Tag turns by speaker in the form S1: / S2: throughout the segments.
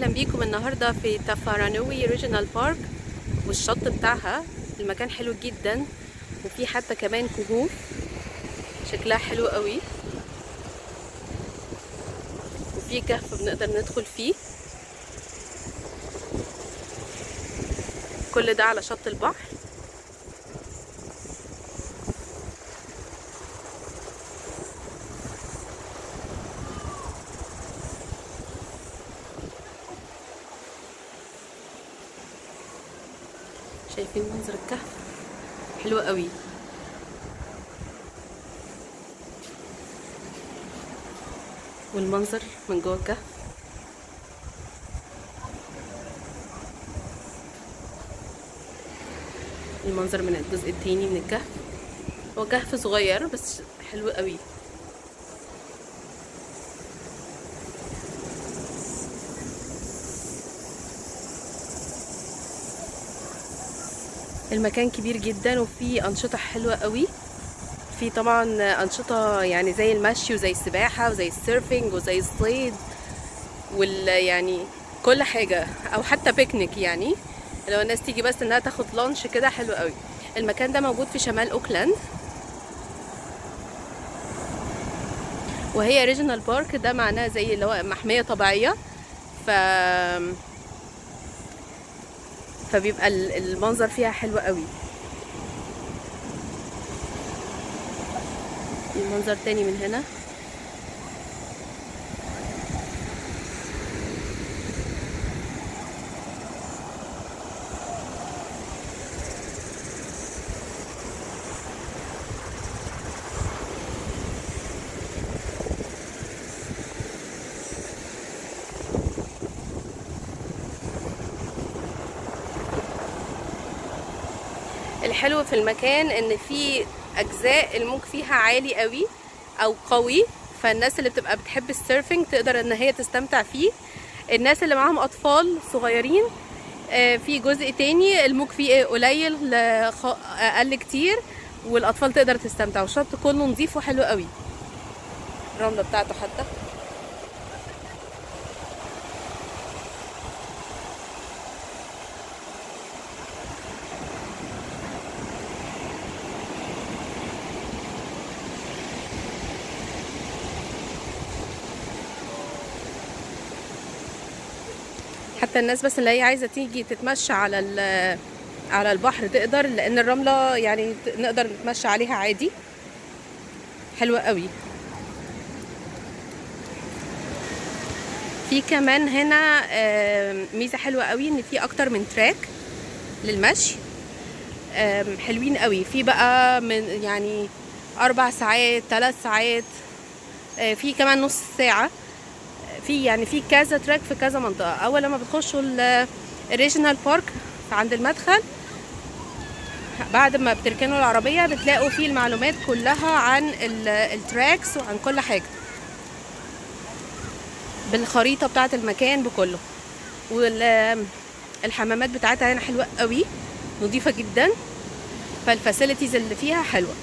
S1: اهلا بيكم النهارده في تفارانوي ريجونال بارك والشط بتاعها المكان حلو جدا وفي حتى كمان كهوف شكلها حلو قوي وفي كهف بنقدر ندخل فيه كل ده على شط البحر شايفين منظر الكهف حلو قوي والمنظر من جوه الكهف المنظر من الجزء التاني من الكهف هو كهف صغير بس حلو قوي المكان كبير جدا وفيه أنشطة حلوة قوي في طبعا أنشطة يعني زي المشي وزي السباحة وزي السيرفينج وزي الصيد وال يعني كل حاجة أو حتى بيكنيك يعني لو الناس تيجي بس إنها تاخد لانش كده حلو قوي المكان ده موجود في شمال أوكلاند وهي ريجونال بارك ده معناه زي اللي هو محمية طبيعية ف فبيبقى المنظر فيها حلو قوي المنظر تاني من هنا الحلو في المكان ان في اجزاء الموج فيها عالي قوي او قوي فالناس اللي بتبقى بتحب السيرفنج تقدر ان هي تستمتع فيه الناس اللي معاهم اطفال صغيرين في جزء تاني الموج فيه قليل اقل كتير والاطفال تقدر تستمتع والشط كله نظيف وحلو قوي الرمله بتاعته حتى حتى الناس بس اللي هي عايزه تيجي تتمشى على على البحر تقدر لان الرمله يعني نقدر نتمشى عليها عادي حلوه قوي في كمان هنا ميزه حلوه قوي ان في اكتر من تراك للمشي حلوين قوي في بقى من يعني اربع ساعات ثلاث ساعات في كمان نص ساعه في يعني في كذا تراك في كذا منطقه اول لما بتخشوا الريجنال بارك عند المدخل بعد ما بتركنوا العربيه بتلاقوا فيه المعلومات كلها عن التراكس وعن كل حاجه بالخريطه بتاعه المكان بكله والحمامات بتاعتها هنا حلوه قوي نظيفه جدا فالفاسيلتيز اللي فيها حلوه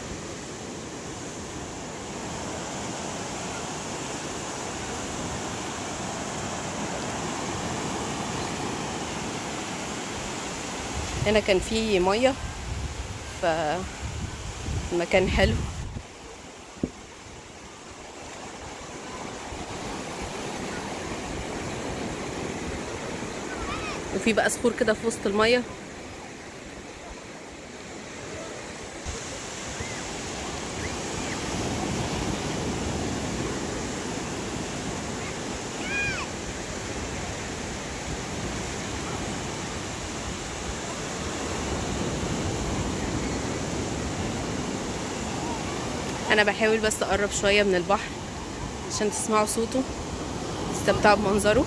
S1: هنا كان في ميه فالمكان حلو وفي بقى صخور كده في وسط الميه انا بحاول بس اقرب شويه من البحر عشان تسمعوا صوته تستمتعوا بمنظره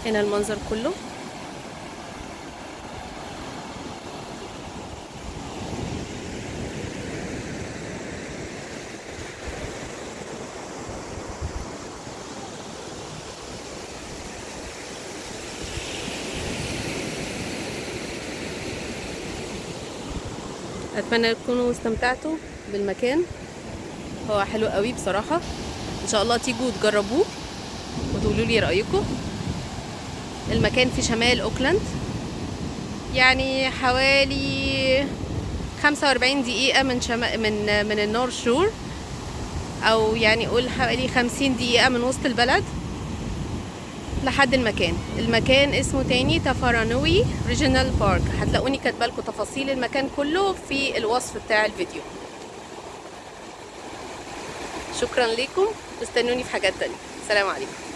S1: هنا المنظر كله اتمنى تكونوا استمتعتوا بالمكان هو حلو قوي بصراحة ان شاء الله تيجوا تجربوه وتقولوا لي رأيكم المكان في شمال اوكلاند يعني حوالي 45 دقيقة من شما... من من النورث شور او يعني قول حوالي 50 دقيقة من وسط البلد لحد المكان المكان اسمه تاني تفرانوي ريجيونال بارك هتلاقوني كاتبه لكم تفاصيل المكان كله في الوصف بتاع الفيديو شكرا لكم واستنوني في حاجات تانية سلام عليكم